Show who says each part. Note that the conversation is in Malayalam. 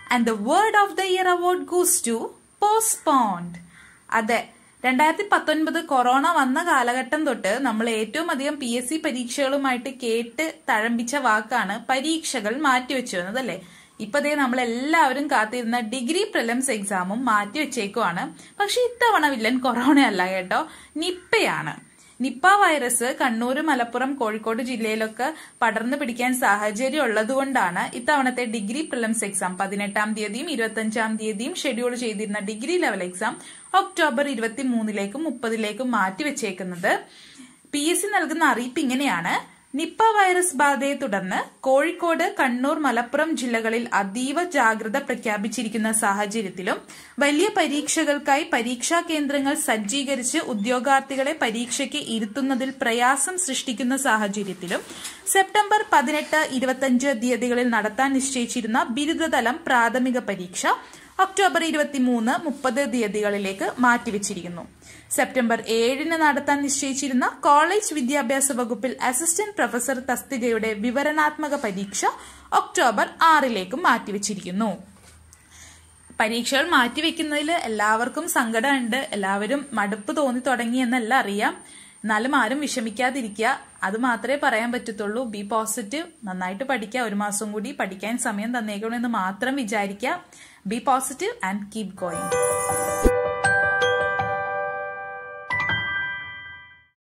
Speaker 1: and the word of the year award goes to postponed അതെ രണ്ടായിരത്തി പത്തൊൻപത് കൊറോണ വന്ന കാലഘട്ടം തൊട്ട് നമ്മൾ ഏറ്റവും അധികം പി എസ് സി പരീക്ഷകളുമായിട്ട് കേട്ട് തഴമ്പിച്ച വാക്കാണ് പരീക്ഷകൾ മാറ്റിവെച്ചു എന്നത് അല്ലേ ഇപ്പൊ ദേ നമ്മൾ എല്ലാവരും കാത്തിരുന്ന ഡിഗ്രി പ്രിലിംസ് എക്സാമും മാറ്റിവെച്ചേക്കുവാണ് പക്ഷെ ഇത്തവണ വില്ലൻ കൊറോണ അല്ല കേട്ടോ നിപ്പയാണ് നിപ്പ വൈറസ് കണ്ണൂർ മലപ്പുറം കോഴിക്കോട് ജില്ലയിലൊക്കെ പടർന്നു പിടിക്കാൻ സാഹചര്യം ഉള്ളതുകൊണ്ടാണ് ഇത്തവണത്തെ ഡിഗ്രി പ്രിലിംസ് എക്സാം പതിനെട്ടാം തീയതിയും ഇരുപത്തഞ്ചാം തീയതിയും ഷെഡ്യൂൾ ചെയ്തിരുന്ന ഡിഗ്രി ലെവൽ എക്സാം ഒക്ടോബർ ഇരുപത്തി മൂന്നിലേക്കും മുപ്പതിലേക്കും മാറ്റിവെച്ചേക്കുന്നത് പി എസ് സി നൽകുന്ന അറിയിപ്പ് ഇങ്ങനെയാണ് നിപ്പ വൈറസ് ബാധയെ തുടർന്ന് കോഴിക്കോട് കണ്ണൂർ മലപ്പുറം ജില്ലകളിൽ അതീവ ജാഗ്രത പ്രഖ്യാപിച്ചിരിക്കുന്ന സാഹചര്യത്തിലും വലിയ പരീക്ഷകൾക്കായി പരീക്ഷാ കേന്ദ്രങ്ങൾ സജ്ജീകരിച്ച് ഉദ്യോഗാർത്ഥികളെ പരീക്ഷയ്ക്ക് ഇരുത്തുന്നതിൽ പ്രയാസം സൃഷ്ടിക്കുന്ന സാഹചര്യത്തിലും സെപ്റ്റംബർ പതിനെട്ട് ഇരുപത്തിയഞ്ച് തീയതികളിൽ നടത്താൻ നിശ്ചയിച്ചിരുന്ന ബിരുദതലം പ്രാഥമിക പരീക്ഷ ഒക്ടോബർ ഇരുപത്തിമൂന്ന് മുപ്പത് തീയതികളിലേക്ക് മാറ്റിവെച്ചിരിക്കുന്നു സെപ്റ്റംബർ ഏഴിന് നടത്താൻ നിശ്ചയിച്ചിരുന്ന കോളേജ് വിദ്യാഭ്യാസ വകുപ്പിൽ അസിസ്റ്റന്റ് പ്രൊഫസർ തസ്തികയുടെ വിവരണാത്മക പരീക്ഷ ഒക്ടോബർ ആറിലേക്കും മാറ്റിവെച്ചിരിക്കുന്നു പരീക്ഷകൾ മാറ്റിവെക്കുന്നതിൽ എല്ലാവർക്കും സങ്കടമുണ്ട് എല്ലാവരും മടുപ്പ് തോന്നി തുടങ്ങി എന്നല്ല അറിയാം എന്നാലും ആരും വിഷമിക്കാതിരിക്കുക അത് മാത്രമേ പറയാൻ പറ്റത്തുള്ളൂ ബി പോസിറ്റീവ് നന്നായിട്ട് പഠിക്കുക ഒരു മാസം കൂടി പഠിക്കാൻ സമയം തന്നേക്കണമെന്ന് മാത്രം വിചാരിക്കുക be positive and keep going